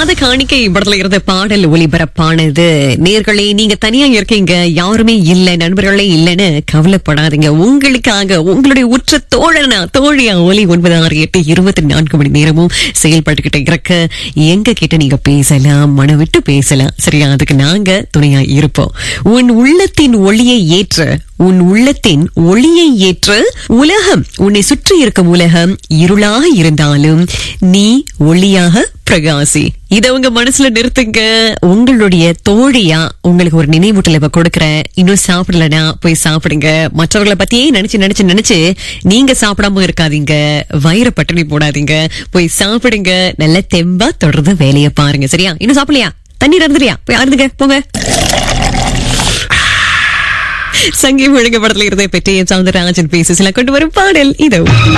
மாத காணிக்கை படத்துல இருந்த பாடல் ஒளிபரப்பானது நேர்களே நீங்க தனியா இருக்கீங்க யாருமே இல்ல நண்பர்களே இல்லைன்னு கவலைப்படாதீங்க உங்களுக்காக உங்களுடைய உற்ற தோழனா தோழியா ஒலி ஒன்பது ஆறு எட்டு இருபத்தி நான்கு மணி நேரமும் செயல்பட்டுக்கிட்டு இருக்க எங்க கிட்ட நீங்க பேசலாம் மன விட்டு பேசலாம் சரியா அதுக்கு நாங்க துணையா இருப்போம் உன் உள்ளத்தின் ஒளியை ஏற்ற உன் உள்ளத்தின் ஒளியை ஏற்ற உலகம் உன்னை சுற்றி இருக்கும் உலகம் இருளாக இருந்தாலும் நீ ஒளியாக பிரகாசி இத உங்க மனசுல நிறுத்துங்க உங்களுடைய தோழியா உங்களுக்கு ஒரு நினைவூட்டல இப்ப கொடுக்கறேன் இன்னும் சாப்பிடலனா போய் சாப்பிடுங்க மற்றவர்களை பத்தியே நினைச்சு நினைச்சு நினைச்சு நீங்க சாப்பிடாம இருக்காதீங்க வயிற பட்டினி போடாதீங்க போய் சாப்பிடுங்க நல்ல தெம்பா தொடர்ந்து வேலையை பாருங்க சரியா இன்னும் சாப்பிடலையா தண்ணி இருந்துறியா போய் அருந்துங்க போங்க சங்கீம் ஒழுங்கு படத்துல இருந்த பெற்றைய சவுந்தரராஜன் பேசி சில கொண்டு வரும் பாடல் இதோ